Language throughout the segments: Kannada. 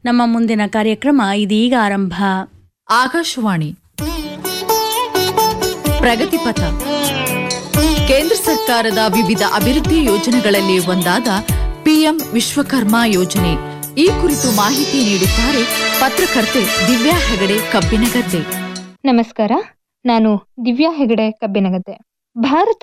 ನಮ್ಮ ಮುಂದಿನ ಕಾರ್ಯಕ್ರಮ ಇದೀಗ ಆರಂಭ ಆಕಾಶವಾಣಿ ಪ್ರಗತಿಪಥ ಕೇಂದ್ರ ಸರ್ಕಾರದ ವಿವಿಧ ಅಭಿವೃದ್ಧಿ ಯೋಜನೆಗಳಲ್ಲಿ ಒಂದಾದ ಪಿಎಂ ವಿಶ್ವಕರ್ಮ ಯೋಜನೆ ಈ ಕುರಿತು ಮಾಹಿತಿ ನೀಡುತ್ತಾರೆ ಪತ್ರಕರ್ತೆ ದಿವ್ಯಾ ಹೆಗಡೆ ಕಬ್ಬಿನಗದ್ದೆ ನಮಸ್ಕಾರ ನಾನು ದಿವ್ಯಾ ಹೆಗಡೆ ಕಬ್ಬಿನಗದ್ದೆ ಭಾರತ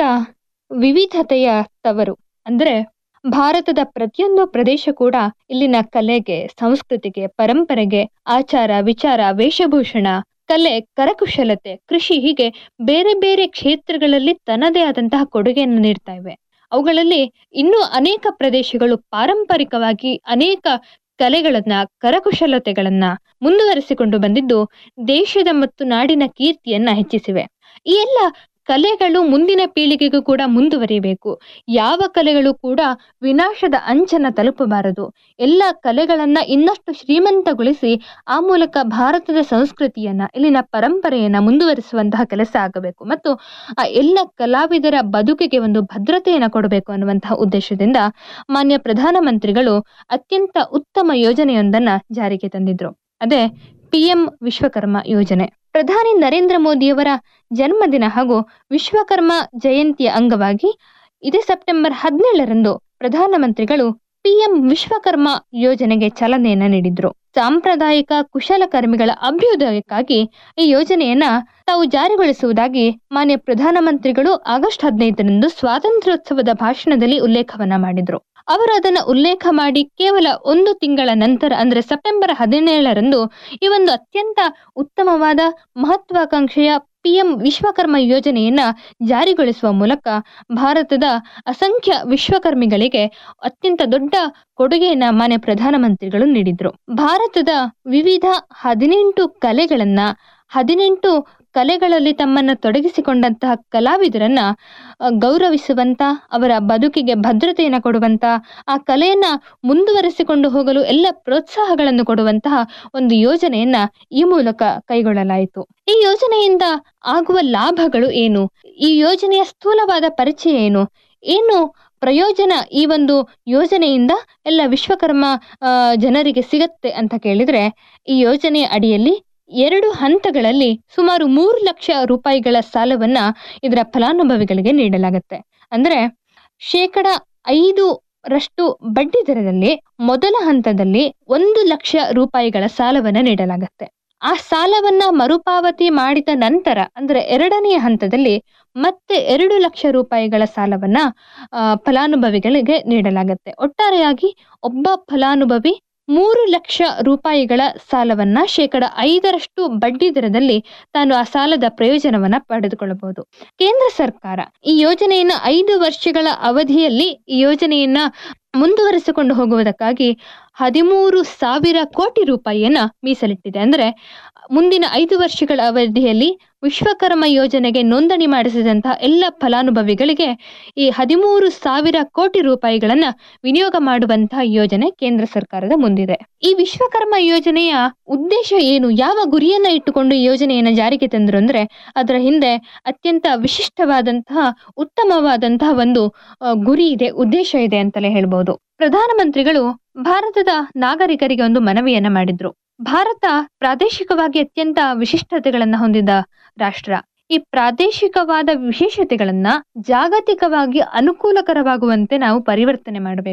ವಿವಿಧತೆಯ ತವರು ಅಂದ್ರೆ ಭಾರತದ ಪ್ರತಿಯೊಂದು ಪ್ರದೇಶ ಕೂಡ ಇಲ್ಲಿನ ಕಲೆಗೆ ಸಂಸ್ಕೃತಿಗೆ ಪರಂಪರೆಗೆ ಆಚಾರ ವಿಚಾರ ವೇಷಭೂಷಣ ಕಲೆ ಕರಕುಶಲತೆ ಕೃಷಿ ಹೀಗೆ ಬೇರೆ ಬೇರೆ ಕ್ಷೇತ್ರಗಳಲ್ಲಿ ತನ್ನದೇ ಆದಂತಹ ಕೊಡುಗೆಯನ್ನು ನೀಡ್ತಾ ಇವೆ ಅವುಗಳಲ್ಲಿ ಇನ್ನೂ ಅನೇಕ ಪ್ರದೇಶಗಳು ಪಾರಂಪರಿಕವಾಗಿ ಅನೇಕ ಕಲೆಗಳನ್ನ ಕರಕುಶಲತೆಗಳನ್ನ ಮುಂದುವರೆಸಿಕೊಂಡು ಬಂದಿದ್ದು ದೇಶದ ಮತ್ತು ನಾಡಿನ ಕೀರ್ತಿಯನ್ನ ಹೆಚ್ಚಿಸಿವೆ ಈ ಎಲ್ಲ ಕಲೆಗಳು ಮುಂದಿನ ಪೀಳಿಗೆಗೂ ಕೂಡ ಮುಂದುವರಿಬೇಕು ಯಾವ ಕಲೆಗಳು ಕೂಡ ವಿನಾಶದ ಅಂಚನ್ನ ತಲುಪಬಾರದು ಎಲ್ಲ ಕಲೆಗಳನ್ನ ಇನ್ನಷ್ಟು ಶ್ರೀಮಂತಗೊಳಿಸಿ ಆ ಮೂಲಕ ಭಾರತದ ಸಂಸ್ಕೃತಿಯನ್ನ ಇಲ್ಲಿನ ಪರಂಪರೆಯನ್ನ ಮುಂದುವರಿಸುವಂತಹ ಕೆಲಸ ಆಗಬೇಕು ಮತ್ತು ಆ ಎಲ್ಲ ಕಲಾವಿದರ ಬದುಕಿಗೆ ಒಂದು ಭದ್ರತೆಯನ್ನು ಕೊಡಬೇಕು ಅನ್ನುವಂತಹ ಉದ್ದೇಶದಿಂದ ಮಾನ್ಯ ಪ್ರಧಾನಮಂತ್ರಿಗಳು ಅತ್ಯಂತ ಉತ್ತಮ ಯೋಜನೆಯೊಂದನ್ನ ಜಾರಿಗೆ ತಂದಿದ್ರು ಅದೇ ಪಿಎಂ ವಿಶ್ವಕರ್ಮ ಯೋಜನೆ ಪ್ರಧಾನಿ ನರೇಂದ್ರ ಮೋದಿಯವರ ಜನ್ಮದಿನ ಹಾಗೂ ವಿಶ್ವಕರ್ಮ ಜಯಂತಿಯ ಅಂಗವಾಗಿ ಇದೇ ಸೆಪ್ಟೆಂಬರ್ ಹದಿನೇಳರಂದು ಪ್ರಧಾನಮಂತ್ರಿಗಳು ಪಿಎಂ ವಿಶ್ವಕರ್ಮ ಯೋಜನೆಗೆ ಚಾಲನೆಯನ್ನ ನೀಡಿದ್ರು ಸಾಂಪ್ರದಾಯಿಕ ಕುಶಲಕರ್ಮಿಗಳ ಅಭ್ಯುದಯಕ್ಕಾಗಿ ಈ ಯೋಜನೆಯನ್ನ ತಾವು ಜಾರಿಗೊಳಿಸುವುದಾಗಿ ಮಾನ್ಯ ಪ್ರಧಾನಮಂತ್ರಿಗಳು ಆಗಸ್ಟ್ ಹದಿನೈದರಂದು ಸ್ವಾತಂತ್ರ್ಯೋತ್ಸವದ ಭಾಷಣದಲ್ಲಿ ಉಲ್ಲೇಖವನ್ನ ಮಾಡಿದ್ರು ಅವರು ಅದನ್ನ ಉಲ್ಲೇಖ ಮಾಡಿ ಕೇವಲ ಒಂದು ತಿಂಗಳ ನಂತರ ಅಂದ್ರೆ ಸೆಪ್ಟೆಂಬರ್ ಹದಿನೇಳರಂದು ಈ ಒಂದು ಅತ್ಯಂತ ಉತ್ತಮವಾದ ಮಹತ್ವಾಕಾಂಕ್ಷೆಯ ಪಿಎಂ ವಿಶ್ವಕರ್ಮ ಯೋಜನೆಯನ್ನ ಜಾರಿಗೊಳಿಸುವ ಮೂಲಕ ಭಾರತದ ಅಸಂಖ್ಯ ವಿಶ್ವಕರ್ಮಿಗಳಿಗೆ ಅತ್ಯಂತ ದೊಡ್ಡ ಕೊಡುಗೆಯನ್ನ ಮಾನ್ಯ ಪ್ರಧಾನಮಂತ್ರಿಗಳು ನೀಡಿದ್ರು ಭಾರತದ ವಿವಿಧ ಹದಿನೆಂಟು ಕಲೆಗಳನ್ನ ಹದಿನೆಂಟು ಕಲೆಗಳಲ್ಲಿ ತಮ್ಮನ್ನ ತೊಡಗಿಸಿಕೊಂಡಂತಹ ಕಲಾವಿದರನ್ನ ಅ, ಗೌರವಿಸುವಂತ ಅವರ ಬದುಕಿಗೆ ಭದ್ರತೆಯನ್ನು ಕೊಡುವಂತ ಆ ಕಲೆಯನ್ನ ಮುಂದುವರೆಸಿಕೊಂಡು ಹೋಗಲು ಎಲ್ಲ ಪ್ರೋತ್ಸಾಹಗಳನ್ನು ಕೊಡುವಂತಹ ಒಂದು ಯೋಜನೆಯನ್ನ ಈ ಮೂಲಕ ಕೈಗೊಳ್ಳಲಾಯಿತು ಈ ಯೋಜನೆಯಿಂದ ಆಗುವ ಲಾಭಗಳು ಏನು ಈ ಯೋಜನೆಯ ಸ್ಥೂಲವಾದ ಪರಿಚಯ ಏನು ಏನು ಪ್ರಯೋಜನ ಈ ಒಂದು ಯೋಜನೆಯಿಂದ ಎಲ್ಲ ವಿಶ್ವಕರ್ಮ ಆ, ಜನರಿಗೆ ಸಿಗತ್ತೆ ಅಂತ ಕೇಳಿದ್ರೆ ಈ ಯೋಜನೆಯ ಅಡಿಯಲ್ಲಿ ಎರಡು ಹಂತಗಳಲ್ಲಿ ಸುಮಾರು ಮೂರು ಲಕ್ಷ ರೂಪಾಯಿಗಳ ಸಾಲವನ್ನ ಇದರ ಫಲಾನುಭವಿಗಳಿಗೆ ನೀಡಲಾಗುತ್ತೆ ಅಂದ್ರೆ ಶೇಕಡ ಐದು ರಷ್ಟು ಬಡ್ಡಿ ದರದಲ್ಲಿ ಮೊದಲ ಹಂತದಲ್ಲಿ ಒಂದು ಲಕ್ಷ ರೂಪಾಯಿಗಳ ಸಾಲವನ್ನ ನೀಡಲಾಗುತ್ತೆ ಆ ಸಾಲವನ್ನ ಮರುಪಾವತಿ ಮಾಡಿದ ನಂತರ ಅಂದ್ರೆ ಎರಡನೆಯ ಹಂತದಲ್ಲಿ ಮತ್ತೆ ಎರಡು ಲಕ್ಷ ರೂಪಾಯಿಗಳ ಸಾಲವನ್ನ ಆ, ಫಲಾನುಭವಿಗಳಿಗೆ ನೀಡಲಾಗುತ್ತೆ ಒಟ್ಟಾರೆಯಾಗಿ ಒಬ್ಬ ಫಲಾನುಭವಿ ಮೂರು ಲಕ್ಷ ರೂಪಾಯಿಗಳ ಸಾಲವನ್ನ ಶೇಕಡ ಐದರಷ್ಟು ಬಡ್ಡಿ ದರದಲ್ಲಿ ತಾನು ಆ ಸಾಲದ ಪ್ರಯೋಜನವನ್ನ ಪಡೆದುಕೊಳ್ಳಬಹುದು ಕೇಂದ್ರ ಸರ್ಕಾರ ಈ ಯೋಜನೆಯನ್ನ ಐದು ವರ್ಷಗಳ ಅವಧಿಯಲ್ಲಿ ಈ ಯೋಜನೆಯನ್ನ ಮುಂದುವರಿಸಿಕೊಂಡು ಹೋಗುವುದಕ್ಕಾಗಿ ಹದಿಮೂರು ಸಾವಿರ ಕೋಟಿ ರೂಪಾಯಿಯನ್ನ ಮೀಸಲಿಟ್ಟಿದೆ ಅಂದ್ರೆ ಮುಂದಿನ ಐದು ವರ್ಷಗಳ ಅವಧಿಯಲ್ಲಿ ವಿಶ್ವಕರ್ಮ ಯೋಜನೆಗೆ ನೋಂದಣಿ ಮಾಡಿಸಿದಂತಹ ಎಲ್ಲ ಫಲಾನುಭವಿಗಳಿಗೆ ಈ ಹದಿಮೂರು ಸಾವಿರ ಕೋಟಿ ರೂಪಾಯಿಗಳನ್ನ ವಿನಿಯೋಗ ಮಾಡುವಂತಹ ಯೋಜನೆ ಕೇಂದ್ರ ಸರ್ಕಾರದ ಮುಂದಿದೆ ಈ ವಿಶ್ವಕರ್ಮ ಯೋಜನೆಯ ಉದ್ದೇಶ ಏನು ಯಾವ ಗುರಿಯನ್ನ ಇಟ್ಟುಕೊಂಡು ಈ ಯೋಜನೆಯನ್ನ ಜಾರಿಗೆ ತಂದ್ರು ಅಂದ್ರೆ ಅದರ ಹಿಂದೆ ಅತ್ಯಂತ ವಿಶಿಷ್ಟವಾದಂತಹ ಉತ್ತಮವಾದಂತಹ ಒಂದು ಆ, ಗುರಿ ಇದೆ ಉದ್ದೇಶ ಇದೆ ಅಂತಲೇ ಹೇಳ್ಬೋದು ಪ್ರಧಾನಮಂತ್ರಿಗಳು ಭಾರತದ ನಾಗರಿಕರಿಗೆ ಒಂದು ಮನವಿಯನ್ನ ಮಾಡಿದ್ರು ಭಾರತ ಪ್ರಾದೇಶಿಕವಾಗಿ ಅತ್ಯಂತ ವಿಶಿಷ್ಟತೆಗಳನ್ನ ಹೊಂದಿದ ರಾಷ್ಟ್ರ ಈ ಪ್ರಾದೇಶಿಕವಾದ ವಿಶೇಷತೆಗಳನ್ನ ಜಾಗತಿಕವಾಗಿ ಅನುಕೂಲಕರವಾಗುವಂತೆ ನಾವು ಪರಿವರ್ತನೆ ಮಾಡಬೇಕು